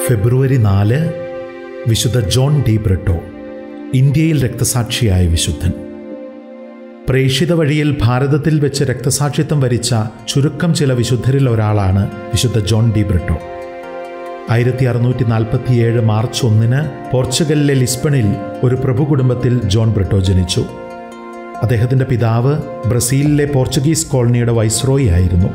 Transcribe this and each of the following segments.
ഫെബ്രുവരി നാല് വിശുദ്ധ John D Britto ഇന്ത്യയിൽ രക്തസാക്ഷിയായ വിശുദ്ധൻ പ്രേക്ഷിത വഴിയിൽ ഭാരതത്തിൽ വെച്ച് രക്തസാക്ഷിത്വം വരിച്ച ചുരുക്കം ചില വിശുദ്ധരിൽ ഒരാളാണ് വിശുദ്ധ ജോൺ ഡി ബ്രിട്ടോ ആയിരത്തി അറുന്നൂറ്റി നാൽപ്പത്തിയേഴ് മാർച്ച് ഒന്നിന് പോർച്ചുഗലിലെ ലിസ്ബണിൽ ഒരു പ്രഭു കുടുംബത്തിൽ ജോൺ ബ്രിട്ടോ ജനിച്ചു അദ്ദേഹത്തിൻ്റെ പിതാവ് ബ്രസീലിലെ പോർച്ചുഗീസ് കോളനിയുടെ വൈസ്രോയി ആയിരുന്നു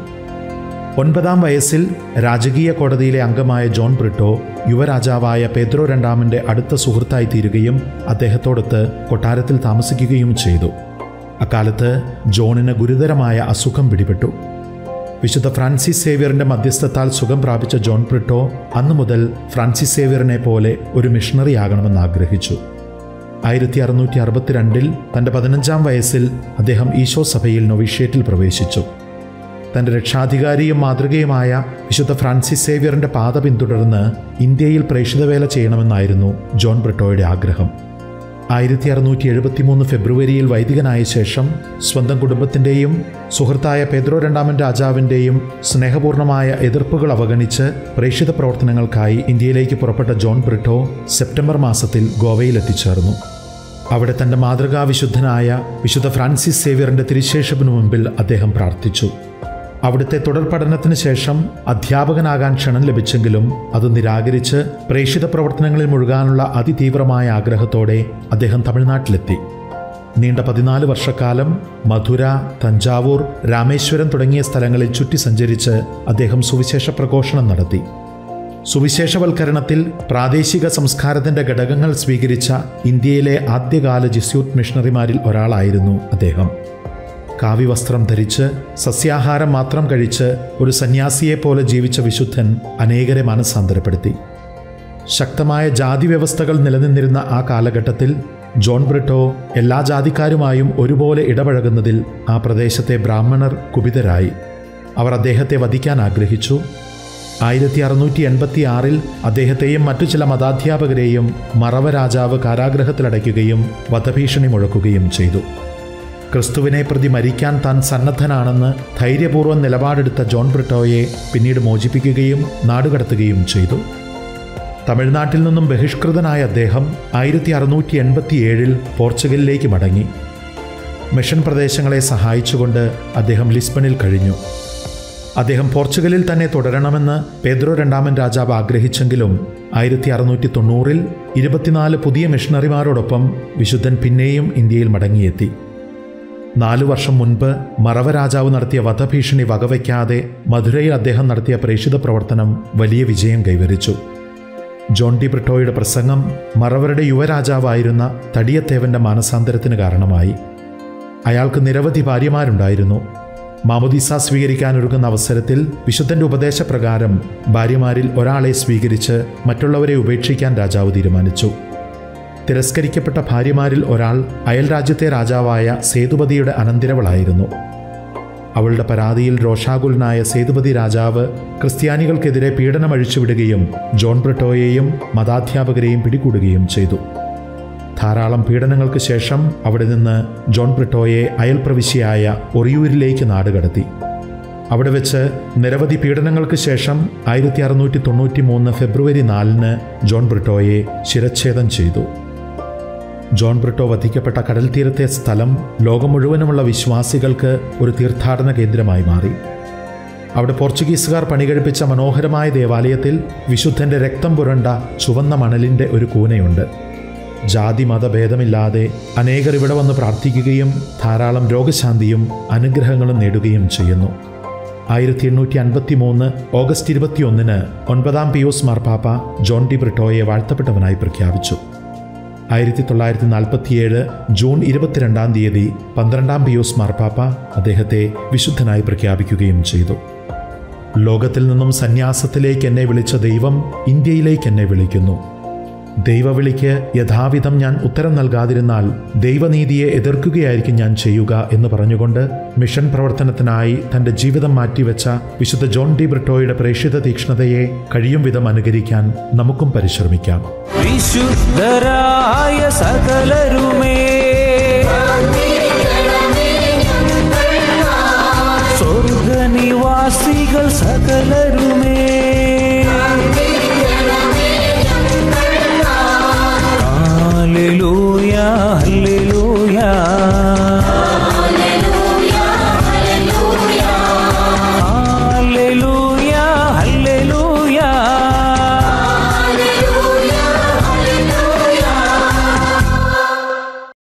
ഒൻപതാം വയസ്സിൽ രാജകീയ കോടതിയിലെ അംഗമായ ജോൺ ബ്രിട്ടോ യുവരാജാവായ പേദ്രോ രണ്ടാമൻ്റെ അടുത്ത സുഹൃത്തായി തീരുകയും അദ്ദേഹത്തോടൊത്ത് കൊട്ടാരത്തിൽ താമസിക്കുകയും ചെയ്തു അക്കാലത്ത് ജോണിന് ഗുരുതരമായ അസുഖം പിടിപെട്ടു വിശുദ്ധ ഫ്രാൻസിസ് സേവ്യറിന്റെ മധ്യസ്ഥത്താൽ സുഖം പ്രാപിച്ച ജോൺ ബ്രിട്ടോ അന്നു മുതൽ ഫ്രാൻസിസ് സേവ്യറിനെ പോലെ ഒരു മിഷണറി ആകണമെന്ന് ആഗ്രഹിച്ചു ആയിരത്തി അറുന്നൂറ്റി അറുപത്തിരണ്ടിൽ തൻ്റെ പതിനഞ്ചാം വയസ്സിൽ അദ്ദേഹം ഈശോ സഭയിൽ നൊവിഷ്യേറ്റിൽ പ്രവേശിച്ചു തൻ്റെ രക്ഷാധികാരിയും മാതൃകയുമായ വിശുദ്ധ ഫ്രാൻസിസ് സേവ്യറിൻ്റെ പാത പിന്തുടർന്ന് ഇന്ത്യയിൽ പ്രേക്ഷിതവേല ചെയ്യണമെന്നായിരുന്നു ജോൺ ബ്രിട്ടോയുടെ ആഗ്രഹം ആയിരത്തി അറുന്നൂറ്റി എഴുപത്തിമൂന്ന് ഫെബ്രുവരിയിൽ വൈദികനായ ശേഷം സ്വന്തം കുടുംബത്തിൻ്റെയും സുഹൃത്തായ പെദ്രോ രണ്ടാമൻ രാജാവിൻ്റെയും സ്നേഹപൂർണമായ എതിർപ്പുകൾ അവഗണിച്ച് പ്രേക്ഷിത പ്രവർത്തനങ്ങൾക്കായി ഇന്ത്യയിലേക്ക് പുറപ്പെട്ട ജോൺ ബ്രിട്ടോ സെപ്റ്റംബർ മാസത്തിൽ ഗോവയിൽ എത്തിച്ചേർന്നു അവിടെ തൻ്റെ മാതൃകാവിശുദ്ധനായ വിശുദ്ധ ഫ്രാൻസിസ് സേവ്യറിൻ്റെ തിരുശേഷപ്പിനു മുമ്പിൽ അദ്ദേഹം പ്രാർത്ഥിച്ചു അവിടുത്തെ തുടർ പഠനത്തിന് ശേഷം അധ്യാപകനാകാൻ ക്ഷണം ലഭിച്ചെങ്കിലും അത് നിരാകരിച്ച് പ്രേക്ഷിത പ്രവർത്തനങ്ങളിൽ മുഴുകാനുള്ള അതിതീവ്രമായ ആഗ്രഹത്തോടെ അദ്ദേഹം തമിഴ്നാട്ടിലെത്തി നീണ്ട പതിനാല് വർഷക്കാലം മധുര തഞ്ചാവൂർ രാമേശ്വരം തുടങ്ങിയ സ്ഥലങ്ങളിൽ ചുറ്റി സഞ്ചരിച്ച് അദ്ദേഹം സുവിശേഷ പ്രഘോഷണം നടത്തി സുവിശേഷവൽക്കരണത്തിൽ പ്രാദേശിക സംസ്കാരത്തിന്റെ ഘടകങ്ങൾ സ്വീകരിച്ച ഇന്ത്യയിലെ ആദ്യകാല ജിസ്യൂട്ട് മിഷണറിമാരിൽ ഒരാളായിരുന്നു അദ്ദേഹം കാവ്യവസ്ത്രം ധരിച്ച് സസ്യാഹാരം മാത്രം കഴിച്ച് ഒരു സന്യാസിയെപ്പോലെ ജീവിച്ച വിശുദ്ധൻ അനേകരെ മനസ്സാന്തരപ്പെടുത്തി ശക്തമായ ജാതി വ്യവസ്ഥകൾ നിലനിന്നിരുന്ന ആ കാലഘട്ടത്തിൽ ജോൺ ബ്രിട്ടോ എല്ലാ ജാതിക്കാരുമായും ഒരുപോലെ ഇടപഴകുന്നതിൽ ആ പ്രദേശത്തെ ബ്രാഹ്മണർ കുപിതരായി അവർ അദ്ദേഹത്തെ വധിക്കാൻ ആഗ്രഹിച്ചു ആയിരത്തി അറുന്നൂറ്റി എൺപത്തി ആറിൽ അദ്ദേഹത്തെയും മറ്റു ചില മതാധ്യാപകരെയും മറവ രാജാവ് കാരാഗ്രഹത്തിലടയ്ക്കുകയും വധഭീഷണി മുഴക്കുകയും ചെയ്തു ക്രിസ്തുവിനെ പ്രതി മരിക്കാൻ താൻ സന്നദ്ധനാണെന്ന് ധൈര്യപൂർവ്വം നിലപാടെടുത്ത ജോൺ ബ്രിട്ടോയെ പിന്നീട് മോചിപ്പിക്കുകയും നാടുകടത്തുകയും ചെയ്തു തമിഴ്നാട്ടിൽ നിന്നും ബഹിഷ്കൃതനായ അദ്ദേഹം ആയിരത്തി അറുന്നൂറ്റി എൺപത്തിയേഴിൽ പോർച്ചുഗലിലേക്ക് മടങ്ങി മിഷൻ പ്രദേശങ്ങളെ സഹായിച്ചുകൊണ്ട് അദ്ദേഹം ലിസ്ബണിൽ കഴിഞ്ഞു അദ്ദേഹം പോർച്ചുഗലിൽ തന്നെ തുടരണമെന്ന് പേദ്രോ രണ്ടാമൻ രാജാവ് ആഗ്രഹിച്ചെങ്കിലും ആയിരത്തി അറുന്നൂറ്റി തൊണ്ണൂറിൽ ഇരുപത്തിനാല് പുതിയ മിഷണറിമാരോടൊപ്പം വിശുദ്ധൻ പിന്നെയും ഇന്ത്യയിൽ മടങ്ങിയെത്തി നാലു വർഷം മുൻപ് മറവ രാജാവ് നടത്തിയ വധഭീഷണി വകവയ്ക്കാതെ മധുരയിൽ അദ്ദേഹം നടത്തിയ പ്രേക്ഷിത പ്രവർത്തനം വലിയ വിജയം കൈവരിച്ചു ജോൺ ഡി ബ്രിട്ടോയുടെ പ്രസംഗം മറവരുടെ യുവരാജാവായിരുന്ന തടിയത്തേവന്റെ മാനസാന്തരത്തിന് കാരണമായി അയാൾക്ക് നിരവധി ഭാര്യമാരുണ്ടായിരുന്നു മാമുദീസ സ്വീകരിക്കാനൊരുങ്ങുന്ന അവസരത്തിൽ വിശുദ്ധന്റെ ഉപദേശപ്രകാരം ഭാര്യമാരിൽ ഒരാളെ സ്വീകരിച്ച് മറ്റുള്ളവരെ ഉപേക്ഷിക്കാൻ രാജാവ് തീരുമാനിച്ചു തിരസ്കരിക്കപ്പെട്ട ഭാര്യമാരിൽ ഒരാൾ അയൽരാജ്യത്തെ രാജാവായ സേതുപതിയുടെ അനന്തിരവളായിരുന്നു അവളുടെ പരാതിയിൽ രോഷാകുലനായ സേതുപതി രാജാവ് ക്രിസ്ത്യാനികൾക്കെതിരെ പീഡനം അഴിച്ചുവിടുകയും ജോൺ ബ്രിട്ടോയെയും മതാധ്യാപകരെയും പിടികൂടുകയും ചെയ്തു ധാരാളം പീഡനങ്ങൾക്ക് ശേഷം അവിടെ നിന്ന് ജോൺ ബ്രിട്ടോയെ അയൽപ്രവിശ്യയായ ഒറിയൂരിലേക്ക് നാടുകടത്തി അവിടെ വെച്ച് നിരവധി പീഡനങ്ങൾക്ക് ശേഷം ആയിരത്തി അറുന്നൂറ്റി തൊണ്ണൂറ്റി മൂന്ന് ഫെബ്രുവരി നാലിന് ജോൺ ബ്രിട്ടോയെ ശിരച്ഛേദം ചെയ്തു ജോൺ ബ്രിട്ടോ വധിക്കപ്പെട്ട കടൽ തീരത്തെ സ്ഥലം ലോകം മുഴുവനുമുള്ള വിശ്വാസികൾക്ക് ഒരു തീർത്ഥാടന കേന്ദ്രമായി മാറി അവിടെ പോർച്ചുഗീസുകാർ പണികഴിപ്പിച്ച മനോഹരമായ ദേവാലയത്തിൽ വിശുദ്ധന്റെ രക്തം പുരണ്ട ചുവന്ന മണലിൻ്റെ ഒരു കൂനയുണ്ട് ജാതി മതഭേദമില്ലാതെ അനേകർ ഇവിടെ വന്ന് പ്രാർത്ഥിക്കുകയും ധാരാളം രോഗശാന്തിയും അനുഗ്രഹങ്ങളും നേടുകയും ചെയ്യുന്നു ആയിരത്തി എണ്ണൂറ്റി അൻപത്തി മൂന്ന് ഓഗസ്റ്റ് ഇരുപത്തിയൊന്നിന് ഒൻപതാം പിയൂസ് മാർപ്പാപ്പ ജോൺ ഡി ബ്രിട്ടോയെ വാഴ്ത്തപ്പെട്ടവനായി പ്രഖ്യാപിച്ചു ആയിരത്തി തൊള്ളായിരത്തി നാൽപ്പത്തിയേഴ് ജൂൺ ഇരുപത്തിരണ്ടാം തീയതി പന്ത്രണ്ടാം പിയൂസ് മാർപ്പാപ്പ അദ്ദേഹത്തെ വിശുദ്ധനായി പ്രഖ്യാപിക്കുകയും ചെയ്തു ലോകത്തിൽ നിന്നും സന്യാസത്തിലേക്ക് എന്നെ വിളിച്ച ദൈവം ഇന്ത്യയിലേക്ക് എന്നെ വിളിക്കുന്നു ദൈവവിളിക്ക് യഥാവിധം ഞാൻ ഉത്തരം നൽകാതിരുന്നാൽ ദൈവനീതിയെ എതിർക്കുകയായിരിക്കും ഞാൻ ചെയ്യുക എന്ന് പറഞ്ഞുകൊണ്ട് മിഷൻ പ്രവർത്തനത്തിനായി തന്റെ ജീവിതം മാറ്റിവെച്ച വിശുദ്ധ ജോൺ ഡി ബ്രിട്ടോയുടെ പ്രേക്ഷിത തീക്ഷ്ണതയെ കഴിയും വിധം അനുകരിക്കാൻ നമുക്കും പരിശ്രമിക്കാം വിശുദ്ധരായ സകലരുമേ സ്വർഗനിവാസികൾ സകലരുമേ